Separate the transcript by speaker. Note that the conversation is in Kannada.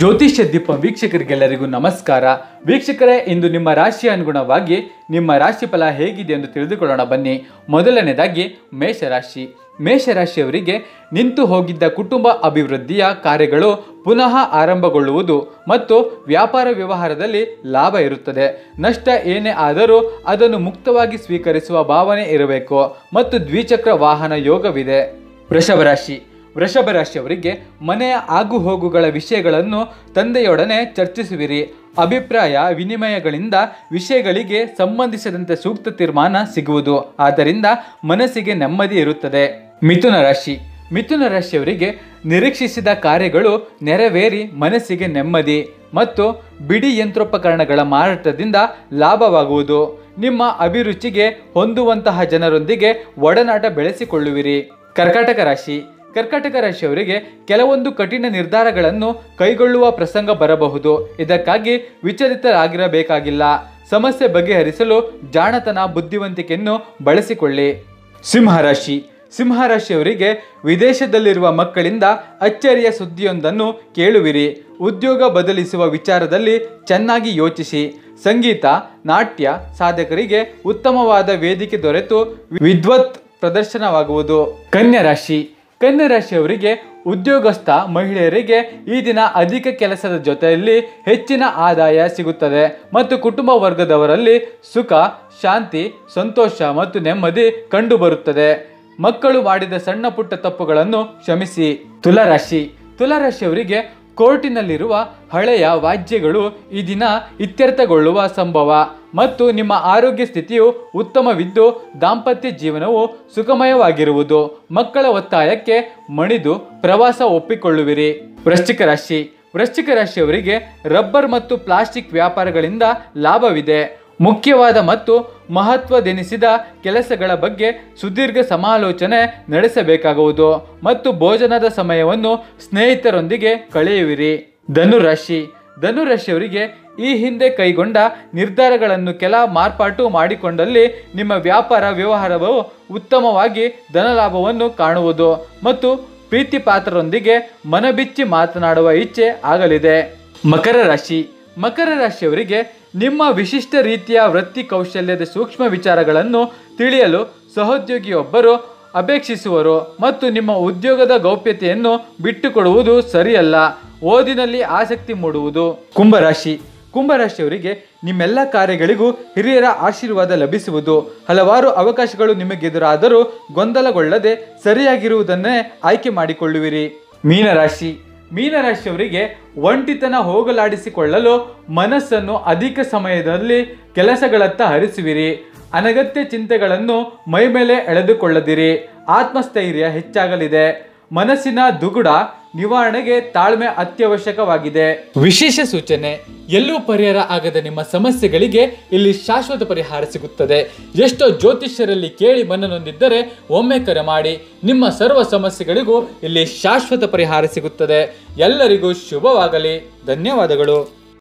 Speaker 1: ಜ್ಯೋತಿಷ್ಯ ದೀಪ ವೀಕ್ಷಕರಿಗೆಲ್ಲರಿಗೂ ನಮಸ್ಕಾರ ವೀಕ್ಷಕರೇ ಇಂದು ನಿಮ್ಮ ರಾಶಿಯ ಅನುಗುಣವಾಗಿ ನಿಮ್ಮ ರಾಶಿ ಫಲ ಹೇಗಿದೆ ಎಂದು ತಿಳಿದುಕೊಳ್ಳೋಣ ಬನ್ನಿ ಮೊದಲನೇದಾಗಿ ಮೇಷರಾಶಿ ಮೇಷರಾಶಿಯವರಿಗೆ ನಿಂತು ಹೋಗಿದ್ದ ಕುಟುಂಬ ಅಭಿವೃದ್ಧಿಯ ಕಾರ್ಯಗಳು ಪುನಃ ಆರಂಭಗೊಳ್ಳುವುದು ಮತ್ತು ವ್ಯಾಪಾರ ವ್ಯವಹಾರದಲ್ಲಿ ಲಾಭ ಇರುತ್ತದೆ ನಷ್ಟ ಏನೇ ಆದರೂ ಅದನ್ನು ಮುಕ್ತವಾಗಿ ಸ್ವೀಕರಿಸುವ ಭಾವನೆ ಇರಬೇಕು ಮತ್ತು ದ್ವಿಚಕ್ರ ವಾಹನ ಯೋಗವಿದೆ ವೃಷಭ ರಾಶಿ ವೃಷಭ ರಾಶಿಯವರಿಗೆ ಮನೆಯ ಆಗು ಹೋಗುಗಳ ವಿಷಯಗಳನ್ನು ತಂದೆಯೊಡನೆ ಚರ್ಚಿಸುವಿರಿ ಅಭಿಪ್ರಾಯ ವಿನಿಮಯಗಳಿಂದ ವಿಷಯಗಳಿಗೆ ಸಂಬಂಧಿಸಿದಂತೆ ಸೂಕ್ತ ತೀರ್ಮಾನ ಸಿಗುವುದು ಆದ್ದರಿಂದ ಮನಸ್ಸಿಗೆ ನೆಮ್ಮದಿ ಇರುತ್ತದೆ ಮಿಥುನ ರಾಶಿ ಮಿಥುನ ರಾಶಿಯವರಿಗೆ ನಿರೀಕ್ಷಿಸಿದ ಕಾರ್ಯಗಳು ನೆರವೇರಿ ಮನಸ್ಸಿಗೆ ನೆಮ್ಮದಿ ಮತ್ತು ಬಿಡಿ ಯಂತ್ರೋಪಕರಣಗಳ ಮಾರಾಟದಿಂದ ಲಾಭವಾಗುವುದು ನಿಮ್ಮ ಅಭಿರುಚಿಗೆ ಹೊಂದುವಂತಹ ಜನರೊಂದಿಗೆ ಒಡನಾಟ ಬೆಳೆಸಿಕೊಳ್ಳುವಿರಿ ಕರ್ಕಾಟಕ ರಾಶಿ ಕರ್ಕಾಟಕ ರಾಶಿಯವರಿಗೆ ಕೆಲವೊಂದು ಕಠಿಣ ನಿರ್ಧಾರಗಳನ್ನು ಕೈಗೊಳ್ಳುವ ಪ್ರಸಂಗ ಬರಬಹುದು ಇದಕ್ಕಾಗಿ ವಿಚಲಿತರಾಗಿರಬೇಕಾಗಿಲ್ಲ ಸಮಸ್ಯೆ ಬಗೆಹರಿಸಲು ಜಾಣತನ ಬುದ್ಧಿವಂತಿಕೆಯನ್ನು ಬಳಸಿಕೊಳ್ಳಿ ಸಿಂಹರಾಶಿ ಸಿಂಹರಾಶಿಯವರಿಗೆ ವಿದೇಶದಲ್ಲಿರುವ ಮಕ್ಕಳಿಂದ ಅಚ್ಚರಿಯ ಸುದ್ದಿಯೊಂದನ್ನು ಕೇಳುವಿರಿ ಉದ್ಯೋಗ ಬದಲಿಸುವ ವಿಚಾರದಲ್ಲಿ ಚೆನ್ನಾಗಿ ಯೋಚಿಸಿ ಸಂಗೀತ ನಾಟ್ಯ ಸಾಧಕರಿಗೆ ಉತ್ತಮವಾದ ವೇದಿಕೆ ದೊರೆತು ವಿದ್ವತ್ ಪ್ರದರ್ಶನವಾಗುವುದು ಕನ್ಯಾ ರಾಶಿ ಕನ್ಯಾ ರಾಶಿಯವರಿಗೆ ಉದ್ಯೋಗಸ್ಥ ಮಹಿಳೆಯರಿಗೆ ಈ ದಿನ ಅಧಿಕ ಕೆಲಸದ ಜೊತೆಯಲ್ಲಿ ಹೆಚ್ಚಿನ ಆದಾಯ ಸಿಗುತ್ತದೆ ಮತ್ತು ಕುಟುಂಬ ವರ್ಗದವರಲ್ಲಿ ಸುಖ ಶಾಂತಿ ಸಂತೋಷ ಮತ್ತು ನೆಮ್ಮದಿ ಕಂಡುಬರುತ್ತದೆ ಮಕ್ಕಳು ಮಾಡಿದ ಸಣ್ಣ ಪುಟ್ಟ ತಪ್ಪುಗಳನ್ನು ಕ್ಷಮಿಸಿ ತುಲಾರಾಶಿ ತುಲಾರಾಶಿಯವರಿಗೆ ಕೋರ್ಟಿನಲ್ಲಿರುವ ಹಳೆಯ ವಾಜ್ಯಗಳು ಈ ದಿನ ಇತ್ಯರ್ಥಗೊಳ್ಳುವ ಸಂಭವ ಮತ್ತು ನಿಮ್ಮ ಆರೋಗ್ಯ ಸ್ಥಿತಿಯು ಉತ್ತಮವಿದ್ದು ದಾಂಪತ್ಯ ಜೀವನವು ಸುಖಮಯವಾಗಿರುವುದು ಮಕ್ಕಳ ಒತ್ತಾಯಕ್ಕೆ ಮಣಿದು ಪ್ರವಾಸ ಒಪ್ಪಿಕೊಳ್ಳುವಿರಿ ವೃಶ್ಚಿಕ ರಾಶಿ ವೃಶ್ಚಿಕ ರಾಶಿಯವರಿಗೆ ರಬ್ಬರ್ ಮತ್ತು ಪ್ಲಾಸ್ಟಿಕ್ ವ್ಯಾಪಾರಗಳಿಂದ ಲಾಭವಿದೆ ಮುಖ್ಯವಾದ ಮತ್ತು ಮಹತ್ವದೆನಿಸಿದ ಕೆಲಸಗಳ ಬಗ್ಗೆ ಸುದೀರ್ಘ ಸಮಾಲೋಚನೆ ನಡೆಸಬೇಕಾಗುವುದು ಮತ್ತು ಭೋಜನದ ಸಮಯವನ್ನು ಸ್ನೇಹಿತರೊಂದಿಗೆ ಕಳೆಯುವಿರಿ ಧನುರಾಶಿ ಧನುರಾಶಿಯವರಿಗೆ ಈ ಹಿಂದೆ ಕೈಗೊಂಡ ನಿರ್ಧಾರಗಳನ್ನು ಕೆಲ ಮಾರ್ಪಾಟು ಮಾಡಿಕೊಂಡಲ್ಲಿ ನಿಮ್ಮ ವ್ಯಾಪಾರ ವ್ಯವಹಾರವು ಉತ್ತಮವಾಗಿ ಧನಲಾಭವನ್ನು ಕಾಣುವುದು ಮತ್ತು ಪ್ರೀತಿ ಪಾತ್ರರೊಂದಿಗೆ ಮನಬಿಚ್ಚಿ ಮಾತನಾಡುವ ಇಚ್ಛೆ ಆಗಲಿದೆ ಮಕರ ರಾಶಿ ಮಕರ ರಾಶಿಯವರಿಗೆ ನಿಮ್ಮ ವಿಶಿಷ್ಟ ರೀತಿಯ ವೃತ್ತಿ ಕೌಶಲ್ಯದ ಸೂಕ್ಷ್ಮ ವಿಚಾರಗಳನ್ನು ತಿಳಿಯಲು ಸಹೋದ್ಯೋಗಿಯೊಬ್ಬರು ಅಪೇಕ್ಷಿಸುವರು ಮತ್ತು ನಿಮ್ಮ ಉದ್ಯೋಗದ ಗೌಪ್ಯತೆಯನ್ನು ಬಿಟ್ಟುಕೊಡುವುದು ಸರಿಯಲ್ಲ ಓದಿನಲ್ಲಿ ಆಸಕ್ತಿ ಮೂಡುವುದು ಕುಂಭರಾಶಿ ಕುಂಭರಾಶಿಯವರಿಗೆ ನಿಮ್ಮೆಲ್ಲ ಕಾರ್ಯಗಳಿಗೂ ಹಿರಿಯರ ಆಶೀರ್ವಾದ ಲಭಿಸುವುದು ಹಲವಾರು ಅವಕಾಶಗಳು ನಿಮಗೆದುರಾದರೂ ಗೊಂದಲಗೊಳ್ಳದೆ ಸರಿಯಾಗಿರುವುದನ್ನೇ ಆಯ್ಕೆ ಮಾಡಿಕೊಳ್ಳುವಿರಿ ಮೀನರಾಶಿ ಮೀನರಾಶಿಯವರಿಗೆ ಒಂಟಿತನ ಹೋಗಲಾಡಿಸಿಕೊಳ್ಳಲು ಮನಸ್ಸನ್ನು ಅಧಿಕ ಸಮಯದಲ್ಲಿ ಕೆಲಸಗಳತ್ತ ಹರಿಸುವಿರಿ ಅನಗತ್ಯ ಚಿಂತೆಗಳನ್ನು ಮೈಮೇಲೆ ಎಳೆದುಕೊಳ್ಳದಿರಿ ಆತ್ಮಸ್ಥೈರ್ಯ ಹೆಚ್ಚಾಗಲಿದೆ ಮನಸ್ಸಿನ ದುಗುಡ ನಿವಾರಣೆಗೆ ತಾಳ್ಮೆ ಅತ್ಯವಶ್ಯಕವಾಗಿದೆ ವಿಶೇಷ ಸೂಚನೆ ಎಲ್ಲೂ ಪರಿಹಾರ ಆಗದ ನಿಮ್ಮ ಸಮಸ್ಯೆಗಳಿಗೆ ಇಲ್ಲಿ ಶಾಶ್ವತ ಪರಿಹಾರ ಸಿಗುತ್ತದೆ ಎಷ್ಟೋ ಜ್ಯೋತಿಷ್ಯರಲ್ಲಿ ಕೇಳಿ ಮನನೊಂದಿದ್ದರೆ ಒಮ್ಮೆ ಕರೆ ಮಾಡಿ ನಿಮ್ಮ ಸರ್ವ ಸಮಸ್ಯೆಗಳಿಗೂ ಇಲ್ಲಿ ಶಾಶ್ವತ ಪರಿಹಾರ ಸಿಗುತ್ತದೆ ಎಲ್ಲರಿಗೂ ಶುಭವಾಗಲಿ ಧನ್ಯವಾದಗಳು